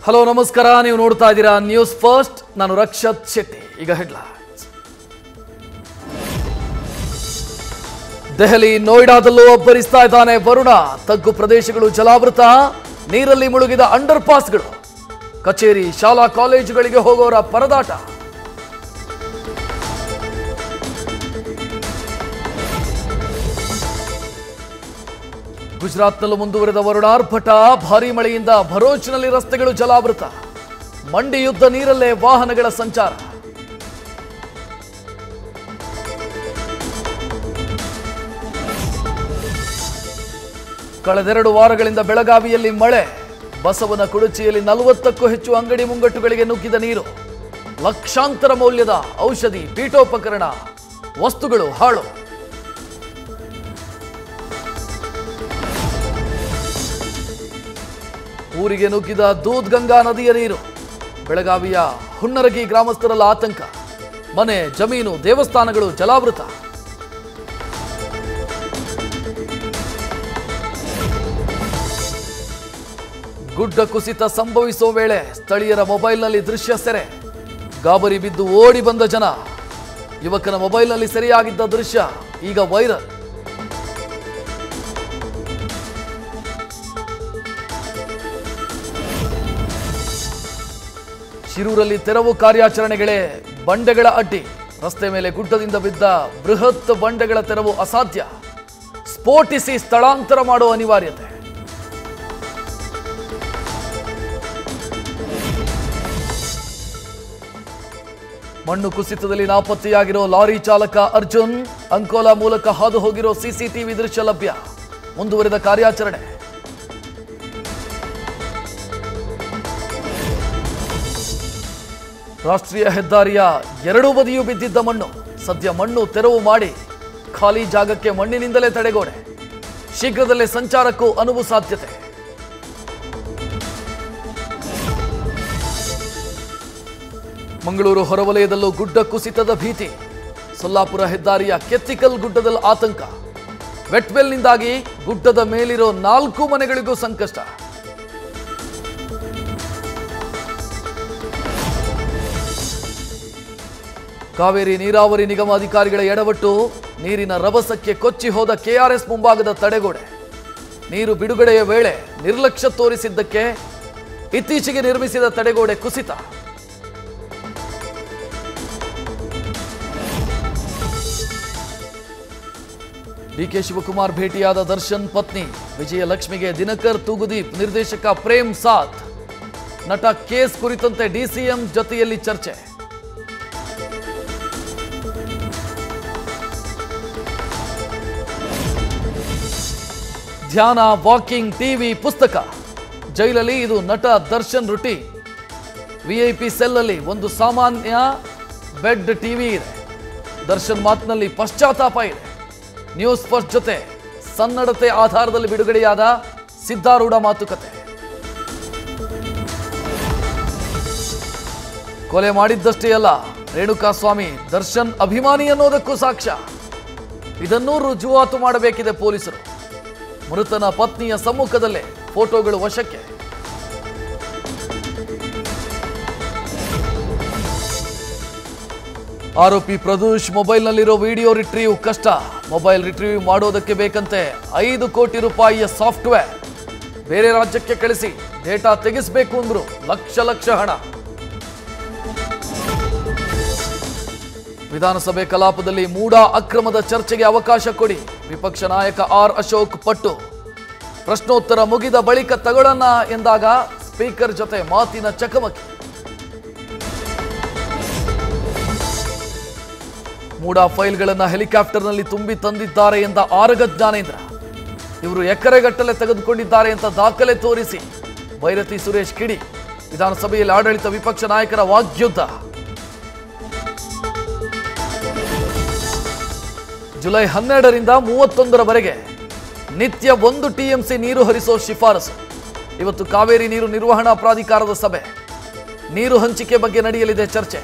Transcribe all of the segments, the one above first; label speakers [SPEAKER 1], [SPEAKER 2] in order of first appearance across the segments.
[SPEAKER 1] hello ನಮಸ್ಕಾರ ನೀವು ನೋಡ್ತಾ ಇದ್ದೀರಾ ನ್ಯೂಸ್ ಫಸ್ಟ್ ನಾನು ರಕ್ಷತ್ ಶೆಟ್ಟಿ ಈಗ ಹೆಡ್ಲೈನ್ಸ್ ದೆಹಲಿ ನೋಯ್ಡಾದಲ್ಲೂ ಅಬ್ಬರಿಸ್ತಾ ಇದ್ದಾನೆ ವರುಣ ತಗ್ಗು ಪ್ರದೇಶಗಳು ಜಲಾವೃತ ನೀರಲ್ಲಿ ಮುಳುಗಿದ ಅಂಡರ್ ಪಾಸ್ಗಳು ಕಚೇರಿ ಶಾಲಾ ಕಾಲೇಜುಗಳಿಗೆ ಹೋಗೋರ ಪರದಾಟ ಗುಜರಾತ್ನಲ್ಲೂ ಮುಂದುವರೆದ ವರುಣಾರ್ಭಟ ಭಾರೀ ಮಳೆಯಿಂದ ಭರೋಚ್ನಲ್ಲಿ ರಸ್ತೆಗಳು ಜಲಾವೃತ ಮಂಡಿ ಯುದ್ಧ ನೀರಲ್ಲೇ ವಾಹನಗಳ ಸಂಚಾರ ಕಳೆದೆರಡು ವಾರಗಳಿಂದ ಬೆಳಗಾವಿಯಲ್ಲಿ ಮಳೆ ಬಸವನ ಕುಡುಚಿಯಲ್ಲಿ ನಲವತ್ತಕ್ಕೂ ಹೆಚ್ಚು ಅಂಗಡಿ ಮುಂಗಟ್ಟುಗಳಿಗೆ ನುಗ್ಗಿದ ನೀರು ಲಕ್ಷಾಂತರ ಮೌಲ್ಯದ ಔಷಧಿ ಪೀಠೋಪಕರಣ ವಸ್ತುಗಳು ಹಾಳು ಊರಿಗೆ ನುಗ್ಗಿದ ದೂದ್ ಗಂಗಾ ನದಿಯ ನೀರು ಬೆಳಗಾವಿಯ ಹುಣ್ಣರಗಿ ಗ್ರಾಮಸ್ಥರಲ್ಲಿ ಆತಂಕ ಮನೆ ಜಮೀನು ದೇವಸ್ಥಾನಗಳು ಜಲಾವೃತ ಗುಡ್ಡ ಕುಸಿತ ಸಂಭವಿಸುವ ವೇಳೆ ಸ್ಥಳೀಯರ ಮೊಬೈಲ್ನಲ್ಲಿ ದೃಶ್ಯ ಸೆರೆ ಗಾಬರಿ ಬಿದ್ದು ಓಡಿ ಬಂದ ಜನ ಯುವಕನ ಮೊಬೈಲ್ನಲ್ಲಿ ಸೆರೆಯಾಗಿದ್ದ ದೃಶ್ಯ ಈಗ ವೈರಲ್ ಶಿರೂರಲ್ಲಿ ತೆರವು ಕಾರ್ಯಾಚರಣೆಗಳೇ ಬಂಡೆಗಳ ಅಡ್ಡಿ ರಸ್ತೆ ಮೇಲೆ ಗುಡ್ಡದಿಂದ ಬಿದ್ದ ಬೃಹತ್ ಬಂಡೆಗಳ ತೆರವು ಅಸಾಧ್ಯ ಸ್ಫೋಟಿಸಿ ಸ್ಥಳಾಂತರ ಮಾಡುವ ಅನಿವಾರ್ಯತೆ ಮಣ್ಣು ಕುಸಿತದಲ್ಲಿ ನಾಪತ್ತೆಯಾಗಿರೋ ಲಾರಿ ಚಾಲಕ ಅರ್ಜುನ್ ಅಂಕೋಲಾ ಮೂಲಕ ಹಾದು ಹೋಗಿರೋ ಸಿಸಿಟಿವಿ ದೃಶ್ಯ ಲಭ್ಯ ಮುಂದುವರೆದ ಕಾರ್ಯಾಚರಣೆ ರಾಷ್ಟ್ರೀಯ ಹೆದ್ದಾರಿಯ ಎರಡೂ ಬದಿಯೂ ಬಿದ್ದಿದ್ದ ಮಣ್ಣು ಸದ್ಯ ಮಣ್ಣು ತೆರವು ಮಾಡಿ ಖಾಲಿ ಜಾಗಕ್ಕೆ ಮಣ್ಣಿನಿಂದಲೇ ತಡೆಗೋಡೆ ಶೀಘ್ರದಲ್ಲೇ ಸಂಚಾರಕ್ಕೂ ಅನುವು ಸಾಧ್ಯತೆ ಮಂಗಳೂರು ಹೊರವಲಯದಲ್ಲೂ ಗುಡ್ಡ ಕುಸಿತದ ಭೀತಿ ಸೊಲ್ಲಾಪುರ ಹೆದ್ದಾರಿಯ ಕೆತ್ತಿಕಲ್ ಗುಡ್ಡದಲ್ಲಿ ಆತಂಕ ವೆಟ್ವೆಲ್ನಿಂದಾಗಿ ಗುಡ್ಡದ ಮೇಲಿರೋ ನಾಲ್ಕು ಮನೆಗಳಿಗೂ ಸಂಕಷ್ಟ ಕಾವೇರಿ ನೀರಾವರಿ ನಿಗಮ ಅಧಿಕಾರಿಗಳ ಎಡವಟ್ಟು ನೀರಿನ ರಭಸಕ್ಕೆ ಕೊಚ್ಚಿ ಹೋದ ಕೆಆರ್ಎಸ್ ಮುಂಭಾಗದ ತಡೆಗೋಡೆ ನೀರು ಬಿಡುಗಡೆಯ ವೇಳೆ ನಿರ್ಲಕ್ಷ್ಯ ತೋರಿಸಿದ್ದಕ್ಕೆ ಇತ್ತೀಚೆಗೆ ನಿರ್ಮಿಸಿದ ತಡೆಗೋಡೆ ಕುಸಿತ ಡಿಕೆ ಶಿವಕುಮಾರ್ ಭೇಟಿಯಾದ ದರ್ಶನ್ ಪತ್ನಿ ವಿಜಯಲಕ್ಷ್ಮಿಗೆ ದಿನಕರ್ ತೂಗುದೀಪ್ ನಿರ್ದೇಶಕ ಪ್ರೇಮ್ ಸಾಥ್ ನಟ ಕೇಸ್ ಕುರಿತಂತೆ ಡಿಸಿಎಂ ಜೊತೆಯಲ್ಲಿ ಚರ್ಚೆ ಧ್ಯಾನ ವಾಕಿಂಗ್ ಟಿವಿ ಪುಸ್ತಕ ಜೈಲಲ್ಲಿ ಇದು ನಟ ದರ್ಶನ್ ರುಟಿ ವಿಐಪಿ ಸೆಲ್ಲಲ್ಲಿ ಒಂದು ಸಾಮಾನ್ಯ ಬೆಡ್ ಟಿವಿ ಇದೆ ದರ್ಶನ್ ಮಾತಿನಲ್ಲಿ ಪಶ್ಚಾತ್ತಾಪ ಇದೆ ನ್ಯೂಸ್ ಫಸ್ಟ್ ಜೊತೆ ಸನ್ನಡತೆ ಆಧಾರದಲ್ಲಿ ಬಿಡುಗಡೆಯಾದ ಸಿದ್ಧಾರೂಢ ಮಾತುಕತೆ ಕೊಲೆ ಮಾಡಿದ್ದಷ್ಟೇ ಅಲ್ಲ ರೇಣುಕಾಸ್ವಾಮಿ ದರ್ಶನ್ ಅಭಿಮಾನಿ ಅನ್ನೋದಕ್ಕೂ ಸಾಕ್ಷ್ಯ ಇದನ್ನೂ ರುಜುವಾತು ಮಾಡಬೇಕಿದೆ ಪೊಲೀಸರು ಮೃತನ ಪತ್ನಿಯ ಸಮ್ಮುಖದಲ್ಲೇ ಫೋಟೋಗಳು ವಶಕ್ಕೆ ಆರೋಪಿ ಪ್ರದೂಷ್ ಮೊಬೈಲ್ನಲ್ಲಿರೋ ವಿಡಿಯೋ ರಿಟ್ರೀವ್ ಕಷ್ಟ ಮೊಬೈಲ್ ರಿಟ್ರೀವ್ ಮಾಡೋದಕ್ಕೆ ಬೇಕಂತೆ ಐದು ಕೋಟಿ ರೂಪಾಯಿಯ ಸಾಫ್ಟ್ವೇರ್ ಬೇರೆ ರಾಜ್ಯಕ್ಕೆ ಕಳಿಸಿ ಡೇಟಾ ತೆಗೆಸಬೇಕು ಅಂದ್ರು ಲಕ್ಷ ಲಕ್ಷ ಹಣ ವಿಧಾನಸಭೆ ಕಲಾಪದಲ್ಲಿ ಮೂಡಾ ಅಕ್ರಮದ ಚರ್ಚೆಗೆ ಅವಕಾಶ ಕೊಡಿ ವಿಪಕ್ಷ ನಾಯಕ ಆರ್ ಅಶೋಕ್ ಪಟ್ಟು ಪ್ರಶ್ನೋತ್ತರ ಮುಗಿದ ಬಳಿಕ ತಗೊಳ್ಳೋಣ ಎಂದಾಗ ಸ್ಪೀಕರ್ ಜೊತೆ ಮಾತಿನ ಚಕಮಕಿ ಮೂಡಾ ಫೈಲ್ಗಳನ್ನು ಹೆಲಿಕಾಪ್ಟರ್ನಲ್ಲಿ ತುಂಬಿ ತಂದಿದ್ದಾರೆ ಎಂದ ಆರಗ ಜ್ಞಾನೇಂದ್ರ ಇವರು ಎಕರೆಗಟ್ಟಲೆ ತೆಗೆದುಕೊಂಡಿದ್ದಾರೆ ಅಂತ ದಾಖಲೆ ತೋರಿಸಿ ಭೈರತಿ ಸುರೇಶ್ ಕಿಡಿ ವಿಧಾನಸಭೆಯಲ್ಲಿ ಆಡಳಿತ ವಿಪಕ್ಷ ನಾಯಕರ ವಾಗ್ಯುದ್ಧ ಜುಲೈ ಹನ್ನೆರಡರಿಂದ ಮೂವತ್ತೊಂದರವರೆಗೆ ನಿತ್ಯ ಒಂದು ಟಿಎಂಸಿ ನೀರು ಹರಿಸೋ ಶಿಫಾರಸು ಇವತ್ತು ಕಾವೇರಿ ನೀರು ನಿರ್ವಹಣಾ ಪ್ರಾಧಿಕಾರದ ಸಭೆ ನೀರು ಹಂಚಿಕೆ ಬಗ್ಗೆ ನಡೆಯಲಿದೆ ಚರ್ಚೆ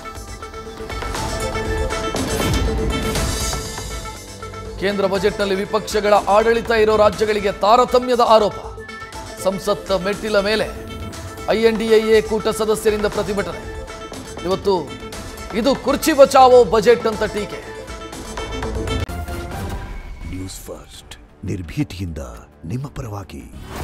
[SPEAKER 1] ಕೇಂದ್ರ ಬಜೆಟ್ನಲ್ಲಿ ವಿಪಕ್ಷಗಳ ಆಡಳಿತ ಇರೋ ರಾಜ್ಯಗಳಿಗೆ ತಾರತಮ್ಯದ ಆರೋಪ ಸಂಸತ್ ಮೆಟ್ಟಿಲ ಮೇಲೆ ಐ ಎನ್ ಡಿ ಎ ಕೂಟ ಸದಸ್ಯರಿಂದ ಪ್ರತಿಭಟನೆ ಇವತ್ತು ಇದು ಕುರ್ಚಿ ಬಚಾವೋ ಬಜೆಟ್ ಅಂತ ಟೀಕೆ
[SPEAKER 2] ನ್ಯೂಸ್ ಫಸ್ಟ್ ನಿರ್ಭೀತಿಯಿಂದ ನಿಮ್ಮ ಪರವಾಗಿ